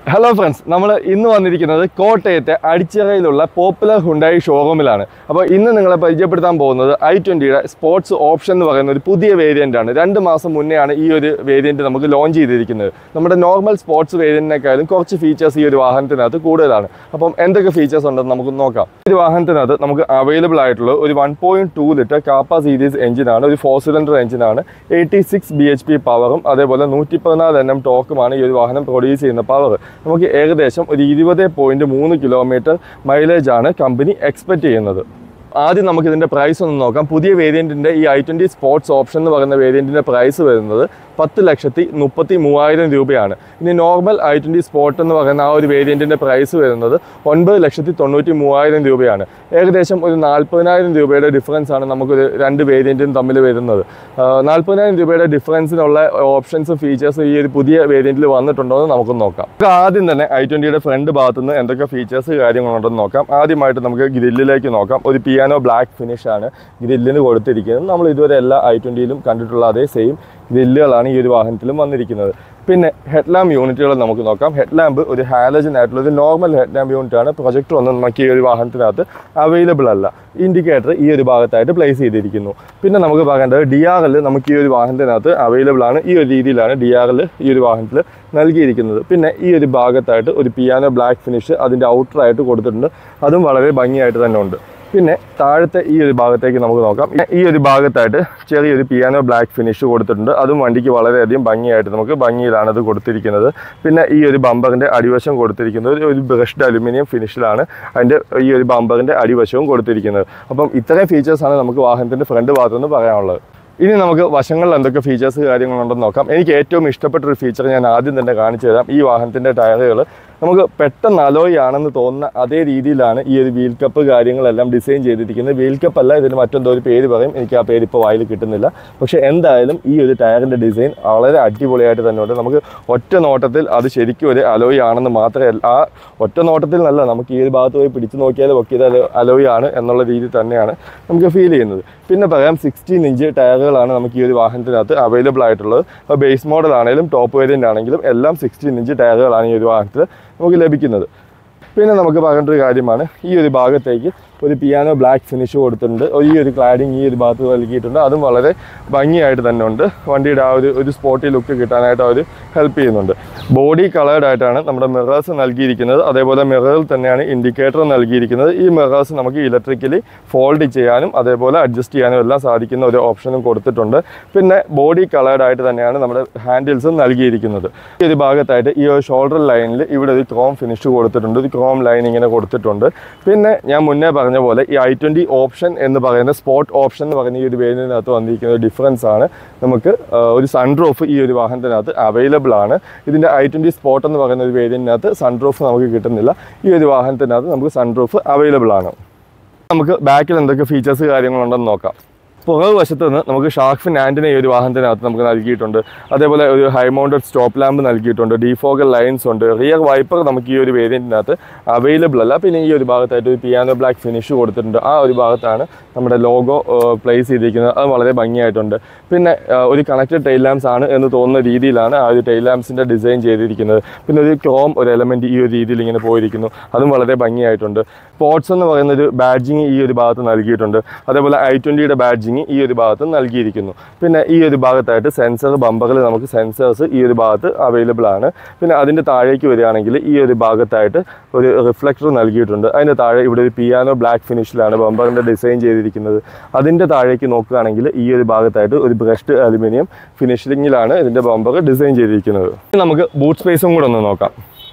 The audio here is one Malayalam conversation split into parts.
ഹലോ ഫ്രണ്ട്സ് നമ്മൾ ഇന്ന് വന്നിരിക്കുന്നത് കോട്ടയത്തെ അടിച്ചിറയിലുള്ള പോപ്പുലർ ഹുണ്ടായി ഷോറൂമിലാണ് അപ്പോൾ ഇന്ന് നിങ്ങളെ പരിചയപ്പെടുത്താൻ പോകുന്നത് ഐ ട്വൻറ്റിയുടെ സ്പോർട്സ് ഓപ്ഷൻ എന്ന് പറയുന്ന ഒരു പുതിയ വേരിയൻ്റ് ആണ് രണ്ട് മാസം മുന്നെയാണ് ഈ ഒരു വേരിയൻറ്റ് നമുക്ക് ലോഞ്ച് ചെയ്തിരിക്കുന്നത് നമ്മുടെ നോർമൽ സ്പോർട്സ് വേരിയൻറ്റിനേക്കാളും കുറച്ച് ഫീച്ചേഴ്സ് ഈ ഒരു വാഹനത്തിനകത്ത് കൂടുതലാണ് അപ്പം എന്തൊക്കെ ഫീച്ചേഴ്സ് ഉണ്ടെന്ന് നമുക്ക് നോക്കാം ഈ ഒരു വാഹനത്തിനകത്ത് നമുക്ക് അവൈലബിൾ ആയിട്ടുള്ള ഒരു one point two litre Kappa series എഞ്ചിനാണ് ഒരു ഫോർ സിലിണ്ടർ എഞ്ചിനാണ് eighty six B H P പവറും അതേപോലെ നൂറ്റി പതിനാല് എൻ എം ടോക്കുമാണ് ഈ ഒരു വാഹനം പ്രൊഡ്യൂസ് ചെയ്യുന്ന പവർ നമുക്ക് ഏകദേശം ഒരു ഇരുപത് പോയിൻറ്റ് മൂന്ന് കിലോമീറ്റർ മൈലേജ് ആണ് കമ്പനി എക്സ്പെക്റ്റ് ചെയ്യുന്നത് ആദ്യം നമുക്ക് ഇതിൻ്റെ പ്രൈസ് ഒന്ന് നോക്കാം പുതിയ വേരിയൻറ്റിൻ്റെ ഈ ഐ ട്വൻറ്റി സ്പോർട്സ് ഓപ്ഷൻ എന്ന് പറയുന്ന വേരിയൻറ്റിൻ്റെ പ്രൈസ് വരുന്നത് പത്ത് ലക്ഷത്തി മുപ്പത്തി മൂവായിരം രൂപയാണ് ഇനി നോർമൽ ഐ ട്വൻറ്റി സ്പോർട്ട് എന്ന് പറയുന്ന ആ ഒരു വേരിയൻറ്റിൻ്റെ പ്രൈസ് വരുന്നത് ഒൻപത് ലക്ഷത്തി തൊണ്ണൂറ്റി മൂവായിരം രൂപയാണ് ഏകദേശം ഒരു നാൽപ്പതിനായിരം രൂപയുടെ ഡിഫറൻസ് ആണ് നമുക്കൊരു രണ്ട് വേരിയൻറ്റും തമ്മിൽ വരുന്നത് നാൽപ്പതിനായിരം രൂപയുടെ ഡിഫറൻസിനുള്ള ഓപ്ഷൻസും ഫീച്ചേഴ്സും ഈ ഒരു പുതിയ വേരിയൻറ്റിൽ വന്നിട്ടുണ്ടോ എന്ന് നമുക്ക് നോക്കാം നമുക്ക് ആദ്യം തന്നെ ഐ ട്വൻറ്റിയുടെ ഫ്രണ്ട് ഭാഗത്ത് നിന്ന് എന്തൊക്കെ ഫീച്ചേഴ്സ് കാര്യങ്ങളുണ്ടെന്ന് നോക്കാം ആദ്യമായിട്ട് നമുക്ക് ഗ്രില്ലിലേക്ക് നോക്കാം ഒരു പിയാനോ ബ്ലാക്ക് ഫിനിഷ് ആണ് ഗ്രില്ലിന് കൊടുത്തിരിക്കുന്നത് നമ്മൾ ഇതുവരെ എല്ലാ ഐ ട്വൻറ്റിയിലും കണ്ടിട്ടുള്ള അതേ സെയിം ഗ്രില്ലുകളാണ് ഈ ഒരു വാഹനത്തിലും വന്നിരിക്കുന്നത് പിന്നെ ഹെഡ് ലാമ്പ് യൂണിറ്റുകൾ നമുക്ക് നോക്കാം ഹെഡ് ലാമ്പ് ഒരു ഹാലജൻ ആയിട്ടുള്ള ഒരു നോർമൽ ഹെഡ് ലാമ്പ് യൂണിറ്റ് ആണ് പ്രൊജക്ടർ ഒന്നും നമുക്ക് ഈ ഒരു വാഹനത്തിനകത്ത് അവൈലബിൾ അല്ല ഇൻഡിക്കേറ്റർ ഈ ഒരു ഭാഗത്തായിട്ട് പ്ലേസ് ചെയ്തിരിക്കുന്നു പിന്നെ നമുക്ക് പറയേണ്ടത് ഡി ആർ എൽ നമുക്ക് ഈ ഒരു വാഹനത്തിനകത്ത് അവൈലബിൾ ആണ് ഈ ഒരു രീതിയിലാണ് ഡി ആർ എൽ ഈ ഒരു വാഹനത്തിൽ നൽകിയിരിക്കുന്നത് പിന്നെ ഈ ഒരു ഭാഗത്തായിട്ട് ഒരു പിയാനോ ബ്ലാക്ക് ഫിനിഷ് അതിൻ്റെ ഔട്ടറായിട്ട് കൊടുത്തിട്ടുണ്ട് അതും വളരെ ഭംഗിയായിട്ട് തന്നെ ഉണ്ട് പിന്നെ താഴത്തെ ഈ ഒരു ഭാഗത്തേക്ക് നമുക്ക് നോക്കാം ഈ ഒരു ഭാഗത്തായിട്ട് ചെറിയൊരു പിയാനോ ബ്ലാക്ക് ഫിനിഷ് കൊടുത്തിട്ടുണ്ട് അതും വണ്ടിക്ക് വളരെയധികം ഭംഗിയായിട്ട് നമുക്ക് ഭംഗിയിലാണ് അത് കൊടുത്തിരിക്കുന്നത് പിന്നെ ഈ ഒരു ബമ്പറിൻ്റെ അടിവശം കൊടുത്തിരിക്കുന്നത് ഒരു ബ്രഷ്ഡ് അലുമിനിയം ഫിനിഷിലാണ് അതിൻ്റെ ഈ ഒരു ബമ്പറിൻ്റെ അടിവശവും കൊടുത്തിരിക്കുന്നത് അപ്പം ഇത്രയും ഫീച്ചേഴ്സാണ് നമുക്ക് വാഹനത്തിൻ്റെ ഫ്രണ്ട് ഭാഗത്തുനിന്ന് പറയാനുള്ളത് ഇനി നമുക്ക് വശങ്ങളിൽ എന്തൊക്കെ ഫീച്ചേഴ്സ് കാര്യങ്ങളുണ്ടെന്ന് നോക്കാം എനിക്ക് ഏറ്റവും ഇഷ്ടപ്പെട്ട ഒരു ഫീച്ചർ ഞാൻ ആദ്യം തന്നെ കാണിച്ചു തരാം ഈ വാഹനത്തിൻ്റെ ടയറുകൾ നമുക്ക് പെട്ടെന്ന് അലോയ് ആണെന്ന് തോന്നുന്ന അതേ രീതിയിലാണ് ഈ ഒരു വീൽ കപ്പ് കാര്യങ്ങളെല്ലാം ഡിസൈൻ ചെയ്തിരിക്കുന്നത് വീൽ കപ്പ് അല്ല ഇതിന് മറ്റെന്തോ ഒരു പേര് പറയും എനിക്ക് ആ പേര് ഇപ്പോൾ വായിൽ കിട്ടുന്നില്ല പക്ഷേ എന്തായാലും ഈ ഒരു ടയറിൻ്റെ ഡിസൈൻ വളരെ അടിപൊളിയായിട്ട് തന്നെ ഉണ്ട് നമുക്ക് ഒറ്റ നോട്ടത്തിൽ അത് ശരിക്കും ഒരു അലോയ് ആണെന്ന് മാത്രമേ അല്ല- ആ ഒറ്റ നോട്ടത്തിൽ നല്ല നമുക്ക് ഈ ഒരു ഭാഗത്ത് പോയി പിടിച്ചു നോക്കിയാൽ ഒക്കെ ഇത് അലോയ് ആണ് എന്നുള്ള രീതിയിൽ തന്നെയാണ് നമുക്ക് ഫീൽ ചെയ്യുന്നത് പിന്നെ പറയാം സിക്സ്റ്റീൻ ഇഞ്ച് ടയറുകളാണ് നമുക്ക് ഈ ഒരു വാഹനത്തിനകത്ത് അവൈലബിൾ ആയിട്ടുള്ളത് അപ്പോൾ ബേസ് മോഡൽ ആണെങ്കിലും ടോപ്പ് വേരിയൻ്റ് ആണെങ്കിലും എല്ലാം സിക്സ്റ്റീൻ ഇഞ്ച് ടയറുകളാണ് ഈ ഒരു വാഹനത്തിൽ നമുക്ക് ലഭിക്കുന്നത് പിന്നെ നമുക്ക് പറയേണ്ട ഒരു കാര്യമാണ് ഈ ഒരു ഭാഗത്തേക്ക് ഒരു പിയാനോ ബ്ലാക്ക് ഫിനിഷ് കൊടുത്തിട്ടുണ്ട് ഈ ഒരു ക്ലാഡിങ് ഈ ഒരു ഭാഗത്ത് നൽകിയിട്ടുണ്ട് അതും വളരെ ഭംഗിയായിട്ട് തന്നെ ഉണ്ട് വണ്ടിയുടെ ആ ഒരു ഒരു സ്പോട്ടി ലുക്ക് കിട്ടാനായിട്ട് അവർ ഹെൽപ്പ് ചെയ്യുന്നുണ്ട് ബോഡി കളേർഡ് ആയിട്ടാണ് നമ്മുടെ മിറേഴ്സ് നൽകിയിരിക്കുന്നത് അതേപോലെ മിററിൽ തന്നെയാണ് ഇൻഡിക്കേറ്റർ നൽകിയിരിക്കുന്നത് ഈ മിറേഴ്സ് നമുക്ക് ഇലക്ട്രിക്കലി ഫോൾഡ് ചെയ്യാനും അതേപോലെ അഡ്ജസ്റ്റ് ചെയ്യാനും എല്ലാം സാധിക്കുന്ന ഒരു ഓപ്ഷനും കൊടുത്തിട്ടുണ്ട് പിന്നെ ബോഡി കളേർഡ് ആയിട്ട് തന്നെയാണ് നമ്മുടെ ഹാൻഡിൽസും നൽകിയിരിക്കുന്നത് ഈ ഒരു ഭാഗത്തായിട്ട് ഈ ഒരു ഷോൾഡർ ലൈനിൽ ഇവിടെ ഒരു ക്രോം ഫിനിഷ് കൊടുത്തിട്ടുണ്ട് ഒരു ക്രോം ലൈൻ ഇങ്ങനെ കൊടുത്തിട്ടുണ്ട് പിന്നെ ഞാൻ മുന്നേ പറഞ്ഞ പോലെ ഈ ഐ ട്വൻറ്റി ഓപ്ഷൻ എന്ന് പറയുന്ന സ്പോട്ട് ഓപ്ഷൻ എന്ന് പറയുന്ന ഈ ഒരു വേരിയൻറ്റിനകത്ത് വന്നിരിക്കുന്ന ഡിഫറൻസ് ആണ് നമുക്ക് ആ, ഒരു സൺറൂഫ് ഈ ഒരു വാഹനത്തിനകത്ത് അവൈലബിൾ ആണ് ഇതിൻ്റെ ഐ ട്വൻറ്റി സ്പോട്ട് എന്ന് പറയുന്ന ഒരു വേരിയൻറ്റിനകത്ത് സൺറൂഫ് നമുക്ക് കിട്ടുന്നില്ല ഈ ഒരു വാഹനത്തിനകത്ത് നമുക്ക് സൺറൂഫ് അവൈലബിൾ ആണ് നമുക്ക് ബാക്കിൽ എന്തൊക്കെ ഫീച്ചേഴ്സ് കാര്യങ്ങളുണ്ടെന്ന് നോക്കാം പുറകു വശത്ത് നിന്ന് നമുക്ക് ഷാർക്ക് ഫിൻ ആൻറ്റിന ഈ ഒരു വാഹനത്തിനകത്ത് നമുക്ക് നൽകിയിട്ടുണ്ട് അതേപോലെ ഒരു ഹൈ മൗണ്ടഡ് സ്റ്റോപ്പ് ലാമ്പ് നൽകിയിട്ടുണ്ട് ഡീഫോഗൽ ലൈൻസ് ഉണ്ട് റിയർ വൈപ്പർ നമുക്ക് ഈ ഒരു വേരിയൻറ്റിനകത്ത് അവൈലബിൾ അല്ല പിന്നെ ഈ ഒരു ഭാഗത്തായിട്ട് ഒരു പിയാനോ ബ്ലാക്ക് ഫിനിഷ് കൊടുത്തിട്ടുണ്ട് ആ ഒരു ഭാഗത്താണ് നമ്മുടെ ലോഗോ പ്ലേസ് ചെയ്തിരിക്കുന്നത് അത് വളരെ ഭംഗിയായിട്ടുണ്ട് പിന്നെ ആ, ഒരു കണക്റ്റഡ് ടൈൽ ലാംപ്സ് ആണ് എന്ന് തോന്നുന്ന രീതിയിലാണ് ആ ഒരു ടൈൽ ലാംപ്സിൻ്റെ ഡിസൈൻ ചെയ്തിരിക്കുന്നത് പിന്നെ ഒരു ക്രോം ഒരു എലമെൻറ്റ് ഈ ഒരു രീതിയിൽ ഇങ്ങനെ പോയിരിക്കുന്നു അതും വളരെ ഭംഗിയായിട്ടുണ്ട് സ്പോർട്സ് എന്ന് പറയുന്ന ഒരു ബാഡ്ജിങ് ഈ ഒരു ഭാഗത്ത് നൽകിയിട്ടുണ്ട് അതേപോലെ ഐ ട്വൻറ്റിയുടെ ബാഡ്ജിങ് ഈ ഒരു ഭാഗത്ത് നൽകിയിരിക്കുന്നു പിന്നെ ഈ ഒരു ഭാഗത്തായിട്ട് സെൻസർ ബമ്പറിൽ നമുക്ക് സെൻസേഴ്സ് ഈ ഒരു ഭാഗത്ത് അവൈലബിൾ ആണ് പിന്നെ അതിൻ്റെ താഴേക്ക് വരികയാണെങ്കിൽ ഈ ഒരു ഭാഗത്തായിട്ട് ഒരു റിഫ്ലക്ടർ നൽകിയിട്ടുണ്ട് അതിൻ്റെ താഴെ ഇവിടെ ഒരു പിയാനോ ബ്ലാക്ക് ഫിനിഷിലാണ് ബമ്പറിൻ്റെ ഡിസൈൻ ചെയ്തിരിക്കുന്നത് അതിൻ്റെ താഴേക്ക് നോക്കുകയാണെങ്കിൽ ഈ ഒരു ഭാഗത്തായിട്ട് ഒരു ബ്രഷ്ഡ് അലുമിനിയം ഫിനിഷിങ്ങിലാണ് ഇതിൻ്റെ ബമ്പർ ഡിസൈൻ ചെയ്തിരിക്കുന്നത് ഇനി നമുക്ക് ബൂട്ട് സ്പേസും കൂടെ ഒന്ന് നോക്കാം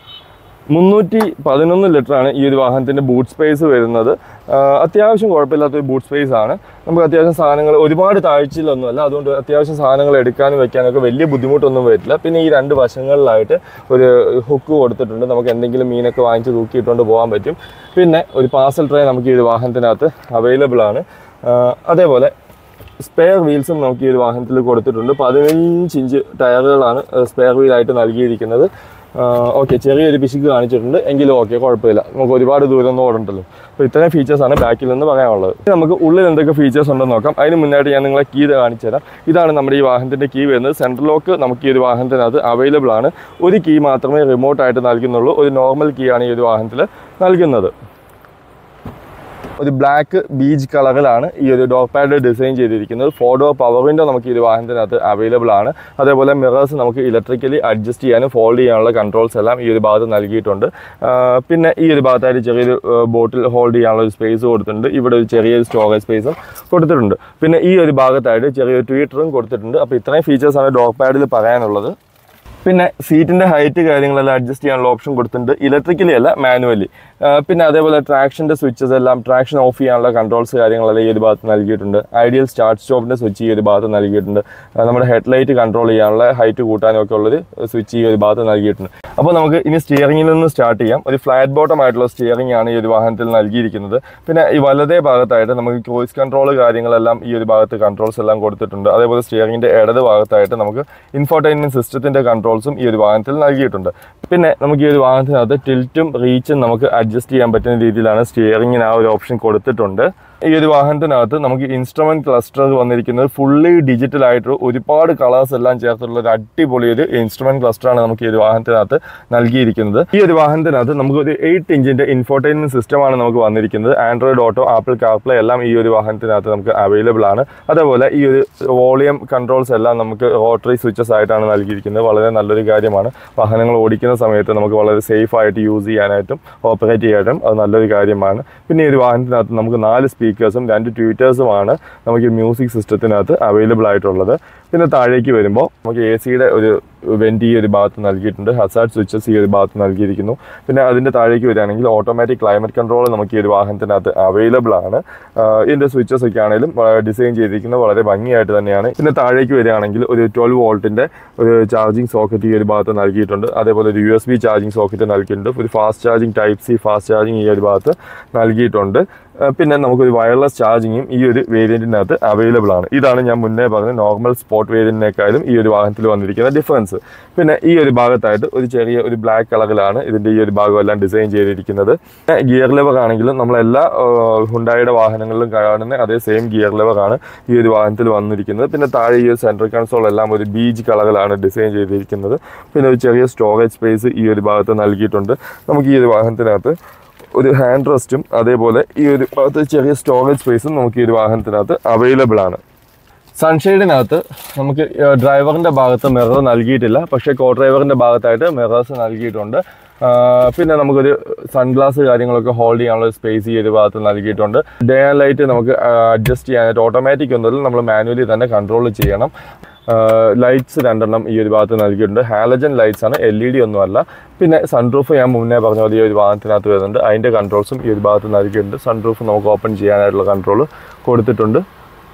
മുന്നൂറ്റി പതിനൊന്ന് ലിറ്ററാണ് ഈ ഒരു വാഹനത്തിൻ്റെ ബൂട്ട് സ്പേസ് വരുന്നത് ആ, അത്യാവശ്യം കുഴപ്പമില്ലാത്തൊരു ബൂട്ട് സ്പേസ് ആണ് നമുക്ക് അത്യാവശ്യം സാധനങ്ങൾ ഒരുപാട് താഴ്ചയിലൊന്നുമല്ല അതുകൊണ്ട് അത്യാവശ്യം സാധനങ്ങൾ എടുക്കാനും വെക്കാനൊക്കെ വലിയ ബുദ്ധിമുട്ടൊന്നും വരില്ല പിന്നെ ഈ രണ്ട് വശങ്ങളിലായിട്ട് ഒരു ഹുക്ക് കൊടുത്തിട്ടുണ്ട് നമുക്ക് എന്തെങ്കിലും മീനൊക്കെ വാങ്ങിച്ച് തൂക്കിയിട്ടുകൊണ്ട് പോകാൻ പറ്റും പിന്നെ ഒരു പാർസൽ ട്രേ നമുക്ക് ഈ ഒരു വാഹനത്തിനകത്ത് അവൈലബിൾ ആണ് ആ, അതേപോലെ സ്പെയർ വീൽസും നമുക്ക് ഈ ഒരു വാഹനത്തിൽ കൊടുത്തിട്ടുണ്ട് പതിനഞ്ച് ഇഞ്ച് ടയറുകളാണ് സ്പെയർ വീലായിട്ട് നൽകിയിരിക്കുന്നത് ഓക്കെ ചെറിയൊരു പിശുക്ക് കാണിച്ചിട്ടുണ്ട് എങ്കിലും ഓക്കെ കുഴപ്പമില്ല നമുക്ക് ഒരുപാട് ദൂരം ഒന്നും ഓടണ്ടല്ലോ അപ്പോൾ ഇത്രയും ഫീച്ചേഴ്സാണ് ബാക്കിൽ നിന്ന് പറയാനുള്ളത് ഇനി നമുക്ക് ഉള്ളിൽ എന്തൊക്കെ ഫീച്ചേഴ്സ് ഉണ്ടെന്ന് നോക്കാം അതിന് മുന്നായിട്ട് ഞാൻ നിങ്ങളെ കീ കാണിച്ചു തരാം ഇതാണ് നമ്മുടെ ഈ വാഹനത്തിൻ്റെ കീ വരുന്നത് സെൻട്രൽ ലോക്ക് നമുക്ക് ഈ ഒരു വാഹനത്തിനകത്ത് അവൈലബിൾ ആണ് ഒരു കീ മാത്രമേ റിമോട്ടായിട്ട് നൽകുന്നുള്ളൂ ഒരു നോർമൽ കീ ആണ് ഈ ഒരു വാഹനത്തിൽ നൽകുന്നത് ഒരു ബ്ലാക്ക് ബീച്ച് കളറിലാണ് ഈ ഒരു ഡോർ പാഡ് ഡിസൈൻ ചെയ്തിരിക്കുന്നത് ഫോർ ഡോർ പവർ വിൻഡോ നമുക്ക് ഈ ഒരു വാഹനത്തിനകത്ത് അവൈലബിൾ ആണ് അതേപോലെ മിറേഴ്സ് നമുക്ക് ഇലക്ട്രിക്കലി അഡ്ജസ്റ്റ് ചെയ്യാനും ഫോൾഡ് ചെയ്യാനുള്ള കൺട്രോൾസ് എല്ലാം ഈ ഒരു ഭാഗത്ത് നൽകിയിട്ടുണ്ട് ആ, പിന്നെ ഈ ഒരു ഭാഗത്തായിട്ട് ചെറിയൊരു ബോട്ടിൽ ഹോൾഡ് ചെയ്യാനുള്ള ഒരു സ്പേസ് കൊടുത്തിട്ടുണ്ട് ഇവിടെ ഒരു ചെറിയൊരു സ്റ്റോറേജ് സ്പേസും കൊടുത്തിട്ടുണ്ട് പിന്നെ ഈ ഒരു ഭാഗത്തായിട്ട് ചെറിയൊരു ട്വീറ്ററും കൊടുത്തിട്ടുണ്ട് അപ്പോൾ ഇത്രയും ഫീച്ചേഴ്സാണ് ഡോർ പാഡിൽ പറയാനുള്ളത് പിന്നെ സീറ്റിന്റെ ഹൈറ്റ് കാര്യങ്ങളെല്ലാം അഡ്ജസ്റ്റ് ചെയ്യാനുള്ള ഓപ്ഷൻ കൊടുത്തിട്ടുണ്ട് ഇലക്ട്രിക്കലി അല്ല മാനുവലി പിന്നെ അതേപോലെ ട്രാക്ഷന്റെ സ്വിച്ചസ് എല്ലാം ട്രാക്ഷൻ ഓഫ് ചെയ്യാനുള്ള കൺട്രോൾസ് കാര്യങ്ങളെല്ലാം ഈ ഒരു ഭാഗത്ത് നൽകിയിട്ടുണ്ട് ഐഡിയൽ സ്റ്റാർട്ട് സ്റ്റോപ്പിന്റെ സ്വിച്ച് ഈ ഒരു ഭാഗത്ത് നൽകിയിട്ടുണ്ട് ആ, നമ്മുടെ ഹെഡ്ലൈറ്റ് കൺട്രോൾ ചെയ്യാനുള്ള ഹൈറ്റ് കൂട്ടാനും ഒക്കെ ഉള്ളൊരു സ്വിച്ച് ഈ ഒരു ഭാഗത്ത് നൽകിയിട്ടുണ്ട് അപ്പോൾ നമുക്ക് ഇനി സ്റ്റിയറിംഗിൽ നിന്ന് സ്റ്റാർട്ട് ചെയ്യാം ഒരു ഫ്ലാറ്റ് ബോട്ടം ആയിട്ടുള്ള സ്റ്റിയറിംഗ് ആണ് ഈ ഒരു വാഹനത്തിൽ നൽകിയിരിക്കുന്നത് പിന്നെ ഈ വലതേ ഭാഗത്തായിട്ട് നമുക്ക് ക്രൂയിസ് കൺട്രോൾ കാര്യങ്ങളെല്ലാം ഈ ഒരു ഭാഗത്ത് കൺട്രോൾസ് എല്ലാം കൊടുത്തിട്ടുണ്ട് അതേപോലെ സ്റ്റിയറിംഗിന്റെ ഇടത് ഭാഗത്തായിട്ട് നമുക്ക് ഇൻഫോർടൈൻമെന്റ് സിസ്റ്റത്തിന്റെ കൺട്രോൾസും ഈ ഒരു വാഹനത്തിൽ നൽകിയിട്ടുണ്ട് പിന്നെ നമുക്ക് ഈ ഒരു വാഹനത്തിനകത്ത് ടിൽറ്റും റീച്ചും നമുക്ക് അഡ്ജസ്റ്റ് ചെയ്യാൻ പറ്റുന്ന രീതിയിലാണ് സ്റ്റിയറിംഗിന് ആ ഒരു ഓപ്ഷൻ കൊടുത്തിട്ടുണ്ട് ഈ ഒരു വാഹനത്തിനകത്ത് നമുക്ക് ഇൻസ്ട്രുമെന്റ് ക്ലസ്റ്റർ വന്നിരിക്കുന്നത് ഫുള്ളി ഡിജിറ്റൽ ആയിട്ട് ഒരുപാട് കളേഴ്സ് എല്ലാം ചേർത്തുള്ള ഒരു അടിപൊളി ഒരു ഇൻസ്ട്രുമെന്റ് ക്ലസ്റ്റർ ആണ് നമുക്ക് ഈ ഒരു വാഹനത്തിനകത്ത് നൽകിയിരിക്കുന്നത് ഈ ഒരു വാഹനത്തിനകത്ത് നമുക്ക് ഒരു എയ്റ്റ് ഇഞ്ചിന്റെ ഇൻഫോർടൈൻമെന്റ് സിസ്റ്റമാണ് നമുക്ക് വന്നിരിക്കുന്നത് ആൻഡ്രോയിഡ് ഓട്ടോ ആപ്പിൾ കാർപ്ലേ എല്ലാം ഈ ഒരു വാഹനത്തിനകത്ത് നമുക്ക് അവൈലബിൾ ആണ് അതേപോലെ ഈ ഒരു വോളിയം കൺട്രോൾസ് എല്ലാം നമുക്ക് റോട്ടറി സ്വിച്ചസ് ആയിട്ടാണ് നൽകിയിരിക്കുന്നത് വളരെ നല്ലൊരു കാര്യമാണ് വാഹനങ്ങൾ ഓടിക്കുന്ന സമയത്ത് നമുക്ക് വളരെ സേഫ് ആയിട്ട് യൂസ് ചെയ്യാനായിട്ടും ഓപ്പറേറ്റ് ചെയ്യാനായിട്ടും അത് നല്ലൊരു കാര്യമാണ് പിന്നെ ഈ ഒരു വാഹനത്തിനകത്ത് നമുക്ക് നാല് സ്പീക്കേഴ്സും രണ്ട് ട്വീറ്റേഴ്സുമാണ് നമുക്ക് ഈ മ്യൂസിക് സിസ്റ്റത്തിനകത്ത് അവൈലബിൾ ആയിട്ടുള്ളത് പിന്നെ താഴേക്ക് വരുമ്പോൾ നമുക്ക് എ സിയുടെ ഒരു വെൻറ്റ് ഈ ഒരു ഭാഗത്ത് നൽകിയിട്ടുണ്ട് ഹസാർഡ് സ്വിച്ചസ് ഈ ഒരു ഭാഗത്ത് നൽകിയിരിക്കുന്നു പിന്നെ അതിൻ്റെ താഴേക്ക് വരികയാണെങ്കിൽ ഓട്ടോമാറ്റിക് ക്ലൈമറ്റ് കൺട്രോൾ നമുക്ക് ഈ ഒരു വാഹനത്തിനകത്ത് അവൈലബിൾ ആണ് ആഹ് ഇതിൻ്റെ സ്വിച്ചസ് ഒക്കെ ആണെങ്കിലും ഡിസൈൻ ചെയ്തിരിക്കുന്നത് വളരെ ഭംഗിയായിട്ട് തന്നെയാണ് പിന്നെ താഴേക്ക് വരികയാണെങ്കിൽ ഒരു ട്വൽവ് വോൾട്ടിൻ്റെ ഒരു ചാർജിങ് സോക്കറ്റ് ഈ ഒരു ഭാഗത്ത് നൽകിയിട്ടുണ്ട് അതേപോലെ ഒരു U S B charging socket നൽകിയിട്ടുണ്ട് ഒരു fast charging type C fast charging ഈ ഒരു ഭാഗത്ത് നൽകിയിട്ടുണ്ട് ആഹ് പിന്നെ നമുക്കൊരു വയർലെസ് ചാർജിങ്ങും ഈ ഒരു വേരിയൻറ്റിനകത്ത് അവൈലബിൾ ആണ് ഇതാണ് ഞാൻ മുന്നേ പറഞ്ഞ നോർമൽ സ്പോർട്ട് വേരിയൻറ്റിനേക്കാളും ഈ ഒരു വാഹനത്തിൽ വന്നിരിക്കുന്ന ഡിഫറൻസ് പിന്നെ ഈ ഒരു ഭാഗത്തായിട്ട് ഒരു ചെറിയ ഒരു ബ്ലാക്ക് കളറിലാണ് ഇതിൻ്റെ ഈ ഒരു ഭാഗം എല്ലാം ഡിസൈൻ ചെയ്തിരിക്കുന്നത് ഗിയർ ലെവർ ആണെങ്കിലും നമ്മളെല്ലാ ഹുണ്ടായുടെ വാഹനങ്ങളിലും കാണുന്ന അതേ സെയിം ഗിയർ ലെവറാണ് ഈ ഒരു വാഹനത്തിൽ വന്നിരിക്കുന്നത് പിന്നെ താഴെ ഈ ഒരു സെൻട്രൽ കൺസോൾ എല്ലാം ഒരു ബീച്ച് കളറിലാണ് ഡിസൈൻ ചെയ്തിരിക്കുന്നത് പിന്നെ ഒരു ചെറിയ സ്റ്റോറേജ് സ്പേസ് ഈ ഒരു ഭാഗത്ത് നൽകിയിട്ടുണ്ട് നമുക്ക് ഈ ഒരു വാഹനത്തിനകത്ത് ഒരു ഹാൻഡ് റെസ്റ്റും അതേപോലെ ഈ ഒരു ഭാഗത്ത് ചെറിയ സ്റ്റോറേജ് സ്പേസും നമുക്ക് ഈ ഒരു വാഹനത്തിനകത്ത് അവൈലബിൾ ആണ് സൺഷെയ്ഡിനകത്ത് നമുക്ക് ഡ്രൈവറിൻ്റെ ഭാഗത്ത് മിറർ നൽകിയിട്ടില്ല പക്ഷേ കോ ഡ്രൈവറിൻ്റെ ഭാഗത്തായിട്ട് മിറേഴ്സ് നൽകിയിട്ടുണ്ട് ആ, പിന്നെ നമുക്കൊരു സൺഗ്ലാസ് കാര്യങ്ങളൊക്കെ ഹോൾഡ് ചെയ്യാനുള്ള സ്പേസ് ഈ ഒരു ഭാഗത്ത് നൽകിയിട്ടുണ്ട് ഡേ ആൻഡ് ലൈറ്റ് നമുക്ക് അഡ്ജസ്റ്റ് ചെയ്യാനായിട്ട് ഓട്ടോമാറ്റിക് ഒന്നുമില്ല നമ്മൾ മാനുവലി തന്നെ കൺട്രോൾ ചെയ്യണം ലൈറ്റ്സ് രണ്ടെണ്ണം ഈ ഒരു ഭാഗത്ത് നൽകിയിട്ടുണ്ട് ഹാലജൻ ലൈറ്റ്സ് ആണ് എൽ ഇ ഡി ഒന്നുമല്ല പിന്നെ സൺറൂഫ് ഞാൻ മുന്നേ പറഞ്ഞ പോലെ ഈ ഒരു ഭാഗത്തിനകത്ത് വരുന്നുണ്ട് അതിൻ്റെ കൺട്രോൾസും ഈ ഒരു ഭാഗത്ത് നൽകിയിട്ടുണ്ട് സൺറൂഫ് നമുക്ക് ഓപ്പൺ ചെയ്യാനായിട്ടുള്ള കൺട്രോൾ കൊടുത്തിട്ടുണ്ട്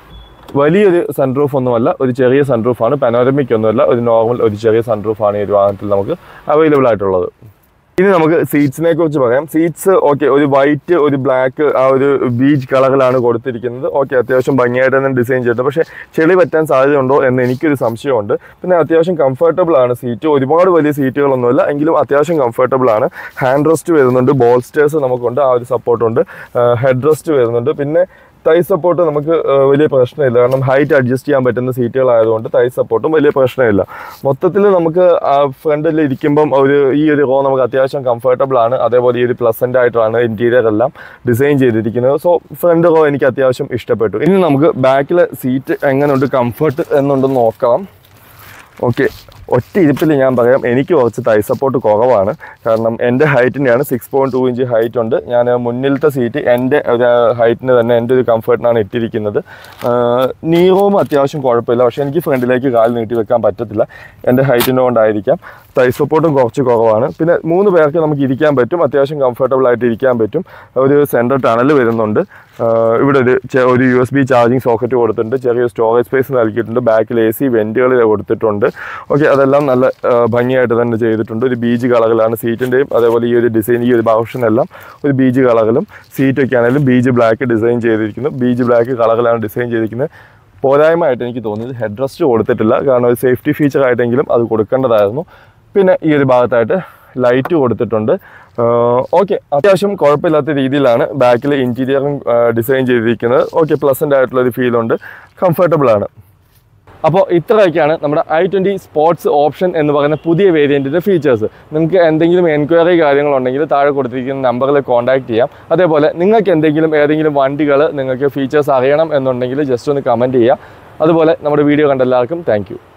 വലിയൊരു സൺറൂഫ് ഒന്നുമല്ല ഒരു ചെറിയ സൺറൂഫാണ് പനോരമിക് ഒന്നുമല്ല ഒരു നോർമൽ ഒരു ചെറിയ സൺറൂഫാണ് ഈ ഒരു വാഹനത്തിൽ നമുക്ക് അവൈലബിൾ ആയിട്ടുള്ളത് ഇനി നമുക്ക് സീറ്റ്സിനെ കുറിച്ച് പറയാം സീറ്റ്സ് ഓക്കെ ഒരു വൈറ്റ് ഒരു ബ്ലാക്ക് ആ ഒരു ബീച്ച് കളറിലാണ് കൊടുത്തിരിക്കുന്നത് ഓക്കെ അത്യാവശ്യം ഭംഗിയായിട്ട് തന്നെ ഡിസൈൻ ചെയ്തിട്ടുണ്ട് പക്ഷേ ചെളി പറ്റാൻ സാധ്യതയുണ്ടോ എന്ന് എനിക്കൊരു സംശയമുണ്ട് പിന്നെ അത്യാവശ്യം കംഫർട്ടബിൾ ആണ് സീറ്റ് ഒരുപാട് വലിയ സീറ്റുകളൊന്നുമില്ല എങ്കിലും അത്യാവശ്യം കംഫർട്ടബിൾ ആണ് ഹാൻഡ് റെസ്റ്റ് വരുന്നുണ്ട് ബോൾസ്റ്റേഴ്സ് നമുക്കുണ്ട് ആ ഒരു സപ്പോർട്ടുണ്ട് ഹെഡ് റെസ്റ്റ് വരുന്നുണ്ട് പിന്നെ തൈ സപ്പോർട്ട് നമുക്ക് ആ, വലിയ പ്രശ്നമില്ല കാരണം ഹൈറ്റ് അഡ്ജസ്റ്റ് ചെയ്യാൻ പറ്റുന്ന സീറ്റുകളായതുകൊണ്ട് തൈ സപ്പോർട്ടും വലിയ പ്രശ്നമില്ല മൊത്തത്തിൽ നമുക്ക് ഫ്രണ്ടിൽ ഇരിക്കുമ്പം ഒരു ഈ ഒരു റോ നമുക്ക് അത്യാവശ്യം കംഫർട്ടബിൾ ആണ് അതേപോലെ ഈ ഒരു പ്ലസൻ്റ് ആയിട്ടാണ് ഇൻറ്റീരിയർ എല്ലാം ഡിസൈൻ ചെയ്തിരിക്കുന്നത് സോ ഫ്രണ്ട് റോ എനിക്ക് അത്യാവശ്യം ഇഷ്ടപ്പെട്ടു ഇനി നമുക്ക് ബാക്കിലെ സീറ്റ് എങ്ങനെയുണ്ട് കംഫർട്ട് എന്നുണ്ടെന്ന് നോക്കാം ഓക്കെ ഒറ്റ ഇരിപ്പിൽ ഞാൻ പറയാം എനിക്ക് കുറച്ച് തൈ സപ്പോർട്ട് കുറവാണ് കാരണം എൻ്റെ ഹൈറ്റിൻ്റെയാണ് six point two inch height ഉണ്ട് ഞാൻ മുന്നിലത്തെ സീറ്റ് എൻ്റെ ഒരു ഹൈറ്റിന് തന്നെ എൻ്റെ ഒരു കംഫർട്ടിനാണ് ഇട്ടിരിക്കുന്നത് നീറവും അത്യാവശ്യം കുഴപ്പമില്ല പക്ഷേ എനിക്ക് ഫ്രണ്ടിലേക്ക് കാൽ നീട്ടി വെക്കാൻ പറ്റത്തില്ല എൻ്റെ ഹൈറ്റിൻ്റെ കൊണ്ടായിരിക്കാം തൈ സപ്പോർട്ടും കുറച്ച് കുറവാണ് പിന്നെ മൂന്ന് പേർക്ക് നമുക്ക് ഇരിക്കാൻ പറ്റും അത്യാവശ്യം കംഫർട്ടബിൾ ആയിട്ട് ഇരിക്കാൻ പറ്റും ഒരു സെൻറ്റർ ടണൽ വരുന്നുണ്ട് ആഹ് ഇവിടെ ഒരു ചെ- ഒരു U S B charging socket കൊടുത്തിട്ടുണ്ട് ചെറിയ സ്റ്റോറേജ് സ്പേസ് നൽകിയിട്ടുണ്ട് ബാക്കിൽ എ സി വെൻറ്റുകൾ കൊടുത്തിട്ടുണ്ട് ഓക്കെ അതെല്ലാം നല്ല ആഹ് ഭംഗിയായിട്ട് തന്നെ ചെയ്തിട്ടുണ്ട് ഒരു ബീജ് കളറിലാണ് സീറ്റിൻ്റെയും അതേപോലെ ഈ ഒരു ഡിസൈൻ ഈ ഒരു ഓപ്ഷൻ എല്ലാം ഒരു ബീജ് കളറിലും സീറ്റൊക്കെ ആണെങ്കിലും ബീജ് ബ്ലാക്ക് ഡിസൈൻ ചെയ്തിരിക്കുന്നു ബീജ് ബ്ലാക്ക് കളറിലാണ് ഡിസൈൻ ചെയ്തിരിക്കുന്നത് പോരായ്മയായിട്ട് എനിക്ക് തോന്നിയത് ഹെഡ് റെസ്റ്റ് കൊടുത്തിട്ടില്ല കാരണം ഒരു സേഫ്റ്റി ഫീച്ചർ ആയിട്ടെങ്കിലും അത് കൊടുക്കേണ്ടതായിരുന്നു പിന്നെ ഈ ഒരു ഭാഗത്തായിട്ട് ലൈറ്റ് കൊടുത്തിട്ടുണ്ട് ഓക്കെ അത്യാവശ്യം കുഴപ്പമില്ലാത്ത രീതിയിലാണ് ബാക്കിൽ ഇൻറ്റീരിയറും ഡിസൈൻ ചെയ്തിരിക്കുന്നത് ഓക്കെ പ്ലസൻ്റ് ആയിട്ടുള്ള ഒരു ഫീലുണ്ട് കംഫർട്ടബിൾ ആണ് അപ്പോൾ ഇത്രയൊക്കെയാണ് നമ്മുടെ ഐ ട്വൻറ്റി സ്പോർട്സ് ഓപ്ഷൻ എന്ന് പറയുന്ന പുതിയ വേരിയൻറ്റിൻ്റെ ഫീച്ചേഴ്സ് നിങ്ങൾക്ക് എന്തെങ്കിലും എൻക്വയറി കാര്യങ്ങളുണ്ടെങ്കിൽ താഴെ കൊടുത്തിരിക്കുന്ന നമ്പറിൽ കോൺടാക്ട് ചെയ്യാം അതേപോലെ നിങ്ങൾക്ക് എന്തെങ്കിലും ഏതെങ്കിലും വണ്ടികൾ നിങ്ങൾക്ക് ഫീച്ചേഴ്സ് അറിയണം എന്നുണ്ടെങ്കിൽ ജസ്റ്റ് ഒന്ന് കമൻറ്റ് ചെയ്യുക അതുപോലെ നമ്മുടെ വീഡിയോ കണ്ട എല്ലാവർക്കും താങ്ക്